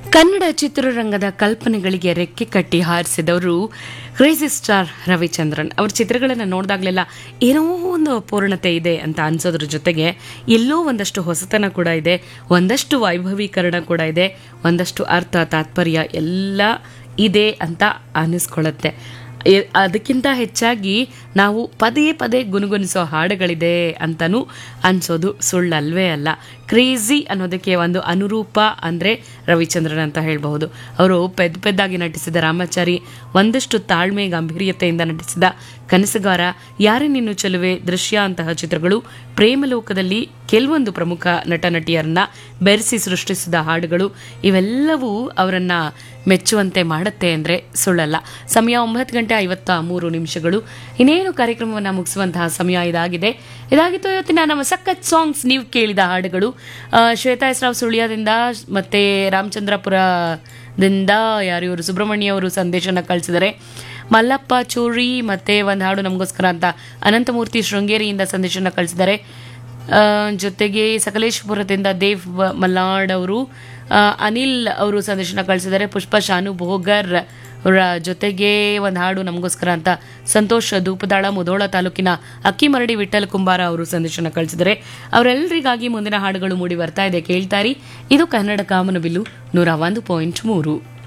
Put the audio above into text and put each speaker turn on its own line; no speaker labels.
ಕನ್ನಡ ಚಿತ್ರರಂಗದ ಕಲ್ಪನೆಗಳಿಗೆ ರೆಕ್ಕೆ ಕಟ್ಟಿ ಹಾರಿಸಿದವರು ಕ್ರೇಜಿ ಸ್ಟಾರ್ ರವಿಚಂದ್ರನ್ ಅವ್ರ ಚಿತ್ರಗಳನ್ನು ನೋಡಿದಾಗಲೆಲ್ಲ ಏನೋ ಒಂದು ಪೂರ್ಣತೆ ಇದೆ ಅಂತ ಅನ್ಸೋದ್ರ ಜೊತೆಗೆ ಎಲ್ಲೋ ಒಂದಷ್ಟು ಹೊಸತನ ಕೂಡ ಇದೆ ಒಂದಷ್ಟು ವೈಭವೀಕರಣ ಕೂಡ ಇದೆ ಒಂದಷ್ಟು ಅರ್ಥ ತಾತ್ಪರ್ಯ ಎಲ್ಲ ಇದೆ ಅಂತ ಅನ್ನಿಸ್ಕೊಳ್ಳುತ್ತೆ ಎ- ಅದಕ್ಕಿಂತ ಹೆಚ್ಚಾಗಿ ನಾವು ಪದೇ ಪದೇ ಗುನುಗುನಿಸೋ ಹಾಡುಗಳಿದೆ ಅಂತನೂ ಅನ್ಸೋದು ಸುಳ್ಳಲ್ವೇ ಅಲ್ಲ ಕ್ರೇಜಿ ಅನ್ನೋದಕ್ಕೆ ಒಂದು ಅನುರೂಪ ಅಂದರೆ ರವಿಚಂದ್ರನ್ ಅಂತ ಹೇಳಬಹುದು ಅವರು ಪೆದ್ ಪೆದ್ದಾಗಿ ನಟಿಸಿದ ರಾಮಾಚಾರಿ ಒಂದಷ್ಟು ತಾಳ್ಮೆ ಗಂಭೀರ್ಯತೆಯಿಂದ ನಟಿಸಿದ ಕನಸುಗಾರ ಯಾರೇ ನಿನ್ನು ಚೆಲುವೆ ದೃಶ್ಯ ಅಂತಹ ಚಿತ್ರಗಳು ಪ್ರೇಮಲೋಕದಲ್ಲಿ ಕೆಲವೊಂದು ಪ್ರಮುಖ ನಟ ನಟಿಯರನ್ನ ಬೆರೆಸಿ ಸೃಷ್ಟಿಸಿದ ಹಾಡುಗಳು ಇವೆಲ್ಲವೂ ಅವರನ್ನ ಮೆಚ್ಚುವಂತೆ ಮಾಡುತ್ತೆ ಅಂದರೆ ಸುಳ್ಳಲ್ಲ ಸಮಯ ಒಂಬತ್ತು ಗಂಟೆ ಐವತ್ತ ಮೂರು ನಿಮಿಷಗಳು ಇನ್ನೇನು ಕಾರ್ಯಕ್ರಮವನ್ನು ಮುಗಿಸುವಂತಹ ಸಮಯ ಇದಾಗಿದೆ ಇದಾಗಿತ್ತು ಇವತ್ತಿನ ನಮ್ಮ ಸಖತ್ ಸಾಂಗ್ಸ್ ನೀವು ಕೇಳಿದ ಹಾಡುಗಳು ಆ, ಶ್ವೇತಾ ಎಸ್ರಾವ್ ಸುಳ್ಯದಿಂದ ಮತ್ತೆ ರಾಮಚಂದ್ರಪುರದಿಂದ ಯಾರು ಇವರು ಸುಬ್ರಹ್ಮಣ್ಯ ಅವರು ಸಂದೇಶನ ಕಳಿಸಿದರೆ ಮಲ್ಲಪ್ಪ ಚೂರಿ ಮತ್ತೆ ಒಂದು ಹಾಡು ನಮಗೋಸ್ಕರ ಅಂತ ಅನಂತಮೂರ್ತಿ ಶೃಂಗೇರಿಯಿಂದ ಸಂದೇಶನ ಕಳಿಸಿದ್ದಾರೆ ಆ, ಜೊತೆಗೆ ಸಕಲೇಶ್ಪುರದಿಂದ ದೇವ್ ವ- ಮಲ್ನಾಡ್ ಅವರು ಆ, ಅನಿಲ್ ಅವರು ಸಂದೇಶನ ಕಳಿಸಿದ್ದಾರೆ ಪುಷ್ಪ ಶಾನು ಭೋಗರ್ ಅವರ ಜೊತೆಗೆ ಒಂದು ಹಾಡು ನಮಗೋಸ್ಕರ ಅಂತ ಸಂತೋಷ್ ಧೂಪದಾಳ ಮುಧೋಳ ತಾಲೂಕಿನ ಅಕ್ಕಿಮರಡಿ ವಿಠಲ್ ಕುಂಬಾರ ಅವರು ಸಂದೇಶನ ಕಳಿಸಿದ್ದಾರೆ ಅವರೆಲ್ಲರಿಗಾಗಿ ಮುಂದಿನ ಹಾಡುಗಳು ಮೂಡಿ ಬರ್ತಾ ಇದೆ ಕೇಳ್ತಾರಿ ಇದು ಕನ್ನಡ ಕಾಮನಬಿಲ್ಲು ನೂರ ಒಂದು ಪಾಯಿಂಟ್ ಮೂರು